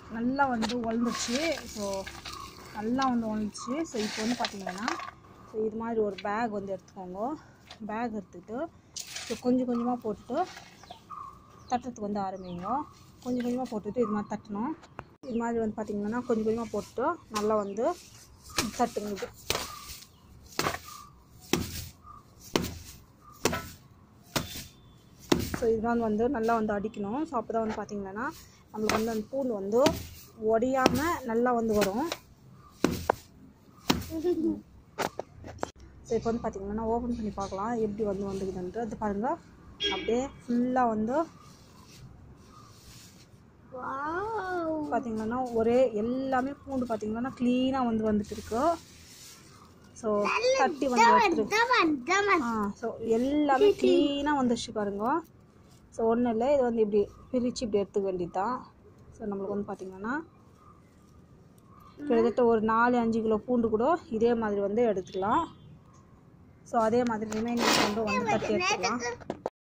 நல்லா வந்து உழந்துச்சு ஸோ நல்லா வந்து உழந்துச்சு ஸோ இப்போ வந்து பார்த்தீங்கன்னா ஸோ இது மாதிரி ஒரு பேக் வந்து எடுத்துக்கோங்க பேக் எடுத்துக்கிட்டு ஸோ கொஞ்சம் கொஞ்சமாக போட்டுட்டு தட்டுறதுக்கு வந்து ஆரம்பிங்க கொஞ்சம் கொஞ்சமாக போட்டுட்டு இது மாதிரி தட்டணும் இது மாதிரி வந்து பார்த்திங்கன்னா கொஞ்சம் கொஞ்சமாக போட்டுட்டு நல்லா வந்து தட்டுங்க இது ஸோ இதுதான் வந்து நல்லா வந்து அடிக்கணும் ஸோ அப்போ தான் வந்து பார்த்திங்கன்னா நம்மளுக்கு வந்து அந்த பூண்டு வந்து உடையாமல் நல்லா வந்து வரும் ஸோ இப்போ வந்து பார்த்திங்கன்னா ஓப்பன் பண்ணி பார்க்கலாம் எப்படி வந்து வந்துக்குதுன்ட்டு அது பாருங்கள் அப்படியே ஃபுல்லாக வந்து பார்த்தீங்கன்னா ஒரே எல்லாமே பூண்டு பார்த்தீங்கன்னா க்ளீனாக வந்து வந்துட்டு இருக்கு ஸோ தட்டி வந்து எடுத்துருக்கு ஆ ஸோ எல்லாமே க்ளீனாக வந்துருச்சு பாருங்க ஸோ ஒன்றும் இல்லை இது வந்து இப்படி பிரித்து இப்படி எடுத்துக்க வேண்டியது தான் ஸோ நம்மளுக்கு வந்து பார்த்திங்கன்னா கிட்டத்தட்ட ஒரு நாலு அஞ்சு கிலோ பூண்டு கூட இதே மாதிரி வந்து எடுத்துக்கலாம் ஸோ அதே மாதிரி ரிமைனிங் பூண்டு வந்து தட்டி எடுத்துக்கலாம்